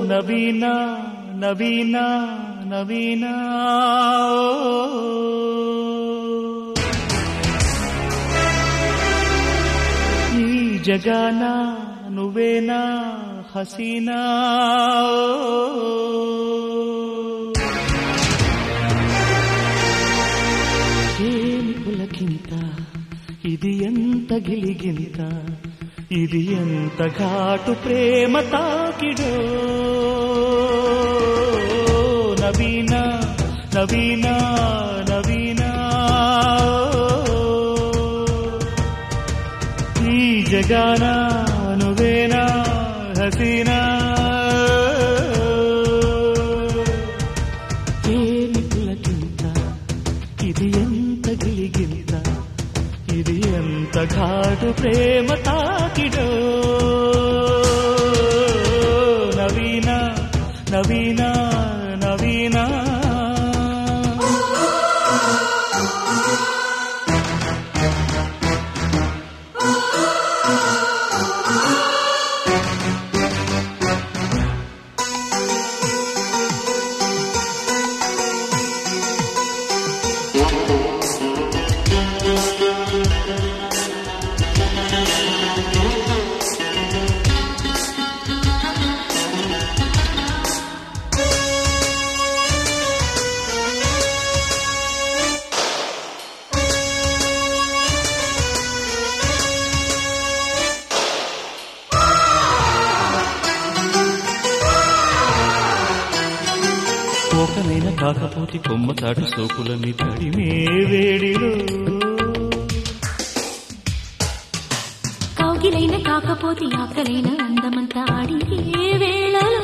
నవీన నవీన నవీన ఈ జగాన నువ్వేనా హసీనా ఏమి పులకింత ఇది ఎంత గిలిగింత ఇది ఎంత ఘాటు ప్రేమ తాకిడో నవీన నవీన నవీన ఈ జగాన నువ్వేనా హసీనా ఏమి పులకింత ఇది ఎంత గిలిగింత ఇది ఎంత ఘాటు ప్రేమ తాకిడో నవీన నవీన నవీన కోకనైన కాకపోతే కొమ్మ తాడు సోకులని తడిమే వేడిలో కౌగిలైన కాకపోతే ఆకలైన అందమంతా ఆడిగే వేళలో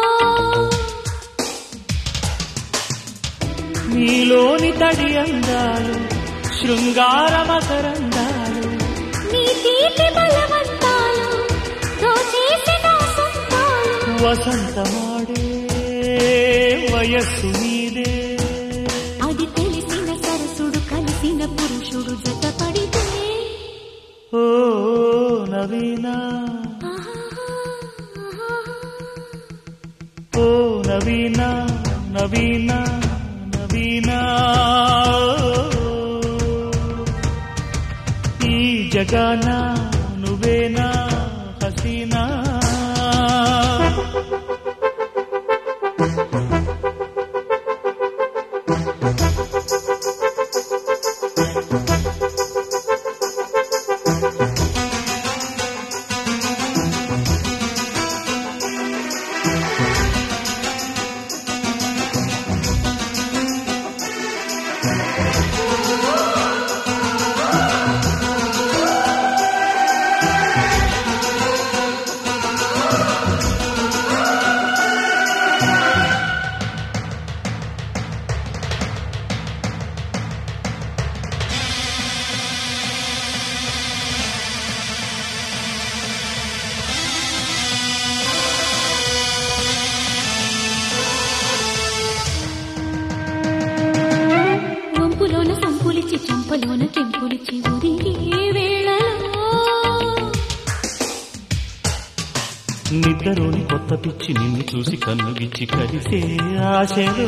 నీలోని తడి అందాలు శృంగార మకరందాలు నీ తీపి బలవంతాలు దోచేసిన సొంతాలు వసంతమాడే వయస్సు నీదే అది తెలిసిన సరసుడు కలిసిన పురుషుడు జతపడితే ఓ నవీన ఓ నవీన నవీన నవీన ఈ జగాన నువ్వేనా హసీనా వంపులోన సంపులిచ్చి చెంపలోన కెంపులిచ్చి ఉరిగే వేళలో నిద్రలోని కొత్త పిచ్చి నిన్ను చూసి కన్నుగిచ్చి కలిసే ఆశలో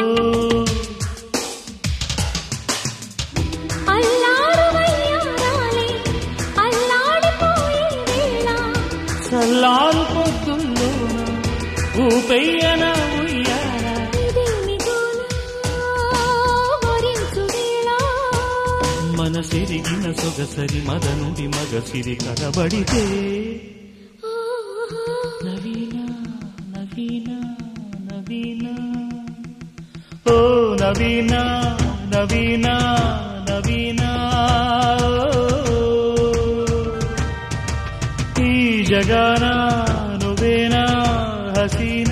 అల్లాడు వయ్యారాలే అల్లాడిపోయే వేళ సల్లారు పొద్దుల్లోన ఊపెయ్యన ఉయ్యాల ఇదేమి గోల వరించు వేళ మనసిరిగిన సొగసరి మదనుడి మగసిరి కనబడితే నవీన నవీన నవీన ఓ నవీన నవీన నవీన ఈ జగాన నువ్వేనా హసీనా